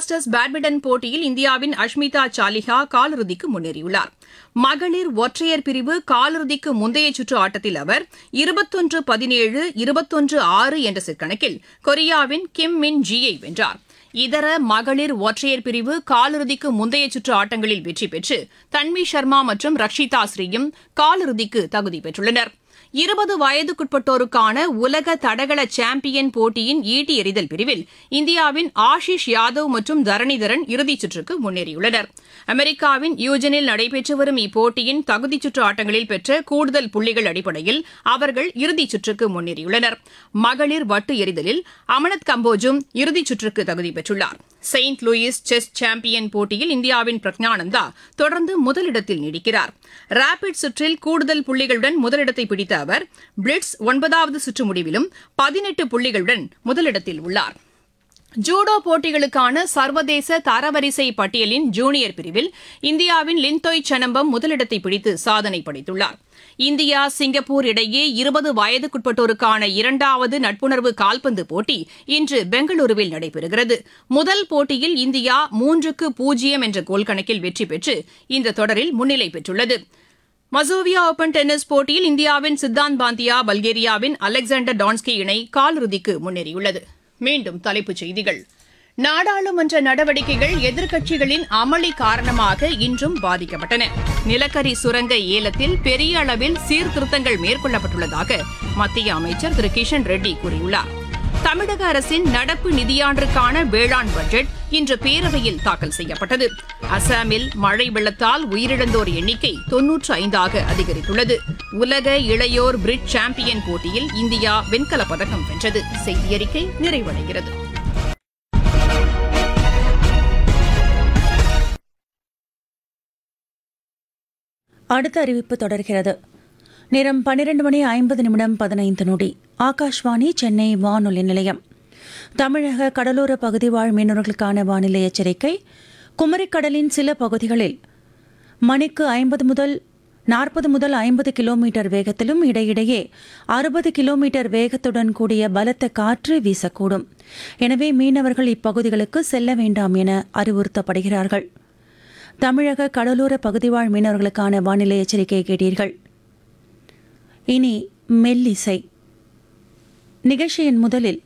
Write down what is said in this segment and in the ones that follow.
masters badminton போட்டியில் இந்தியாவின் அஷ்மிதா சாலிஹா காலிறுதிக்கு முன்னேறியுள்ளார் மகளிர் ஒற்றையர் பிரிவு காலிறுதிக்கு முந்தைய சுற்று ஆட்டத்தில் அவர் இருபத்தொன்று பதினேழு இருபத்தொன்று ஆறு என்ற செட் கணக்கில் கொரியாவின் கிம் மின் ஜியை வென்றார் இதர மகளிர் ஒற்றையர் பிரிவு காலிறுதிக்கு முந்தைய சுற்று ஆட்டங்களில் வெற்றி பெற்று தன்வி சர்மா மற்றும் ரக்ஷிதா ஸ்ரீயும் காலிறுதிக்கு தகுதி பெற்றுள்ளனர் இருபது வயதுக்குட்பட்டோருக்கான உலக தடகள சாம்பியன் போட்டியின் ஈட்டி எறிதல் பிரிவில் இந்தியாவின் ஆஷிஷ் யாதவ் மற்றும் தரணிதரன் இறுதிச் சுற்றுக்கு முன்னேறியுள்ளனர் அமெரிக்காவின் யூஜனில் நடைபெற்று வரும் இப்போட்டியின் தகுதிச் சுற்று ஆட்டங்களில் பெற்ற கூடுதல் புள்ளிகள் அடிப்படையில் அவர்கள் இறுதிச் சுற்றுக்கு முன்னேறியுள்ளனர் மகளிர் வட்டு எறிதலில் அமனத் கம்போஜும் இறுதிச் சுற்றுக்கு தகுதி பெற்றுள்ளார் செயின்ட் லூயிஸ் செஸ் சாம்பியன் போட்டியில் இந்தியாவின் பிரக்ஞானந்தா தொடர்ந்து முதலிடத்தில் நீடிக்கிறார் ரேபிட் சுற்றில் கூடுதல் புள்ளிகளுடன் முதலிடத்தை பிடித்த அவர் பிளிட்ஸ் ஒன்பதாவது சுற்று முடிவிலும் பதினெட்டு புள்ளிகளுடன் முதலிடத்தில் உள்ளார் ஜூடோ போட்டிகளுக்கான சர்வதேச தரவரிசை பட்டியலின் ஜூனியர் பிரிவில் இந்தியாவின் லிந்தோய் சனம்பம் முதலிடத்தை பிடித்து சாதனை படைத்துள்ளார் இந்தியா சிங்கப்பூர் இடையே இருபது வயதுக்குட்பட்டோருக்கான இரண்டாவது நட்புணர்வு கால்பந்து போட்டி இன்று பெங்களூருவில் நடைபெறுகிறது முதல் போட்டியில் இந்தியா மூன்றுக்கு பூஜ்ஜியம் என்ற கோல் கணக்கில் வெற்றி பெற்று இந்த தொடரில் முன்னிலை பெற்றுள்ளது மசோவியா ஓபன் டென்னிஸ் போட்டியில் இந்தியாவின் சித்தாந்த் பாந்தியா பல்கேரியாவின் அலெக்சாண்டர் டான்ஸ்கி இணை காலிறுதிக்கு முன்னேறியுள்ளது மீண்டும் தலைப்புச் செய்திகள் நாடாளுமன்ற நடவடிக்கைகள் எதிர்க்கட்சிகளின் அமளி காரணமாக இன்றும் பாதிக்கப்பட்டன நிலக்கரி சுரங்க ஏலத்தில் பெரிய அளவில் சீர்திருத்தங்கள் மேற்கொள்ளப்பட்டுள்ளதாக மத்திய அமைச்சர் திரு கிஷன் ரெட்டி கூறியுள்ளார் தமிழக அரசின் நடப்பு நிதியாண்டிற்கான வேளாண் பட்ஜெட் இன்று பேரவையில் தாக்கல் செய்யப்பட்டது அசாமில் மழை வெள்ளத்தால் உயிரிழந்தோர் எண்ணிக்கை தொன்னூற்று ஐந்தாக அதிகரித்துள்ளது உலக இளையோர் பிரிட் சாம்பியன் போட்டியில் இந்தியா வெண்கலப் பதக்கம் வென்றது செய்தியறிக்கை நிறைவடைகிறது அடுத்த அறிவிப்பு தொடர்கிறது நேரம் பன்னிரண்டு மணி ஐம்பது நிமிடம் பதினைந்து நொடி ஆகாஷ்வாணி சென்னை வானொலி நிலையம் தமிழக கடலோர பகுதி வாழ் மீனவர்களுக்கான வானிலை எச்சரிக்கை குமரிக்கடலின் சில பகுதிகளில் மணிக்கு ஐம்பது முதல் நாற்பது முதல் ஐம்பது கிலோமீட்டர் வேகத்திலும் இடையிடையே அறுபது கிலோமீட்டர் வேகத்துடன் கூடிய பலத்த காற்று வீசக்கூடும் எனவே மீனவர்கள் இப்பகுதிகளுக்கு செல்ல வேண்டாம் என அறிவுறுத்தப்படுகிறார்கள் தமிழக கடலோர பகுதிவாழ் மீனவர்களுக்கான வானிலை எச்சரிக்கை கேட்டீர்கள் இனி மெல்லிசை நிகழ்ச்சியின் முதலில்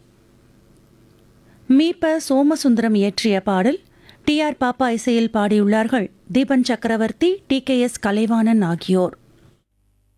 மீப சோமசுந்தரம் இயற்றிய பாடல் டி ஆர் பாப்பா இசையில் பாடியுள்ளார்கள் தீபன் சக்கரவர்த்தி டி கே எஸ் கலைவாணன் ஆகியோர்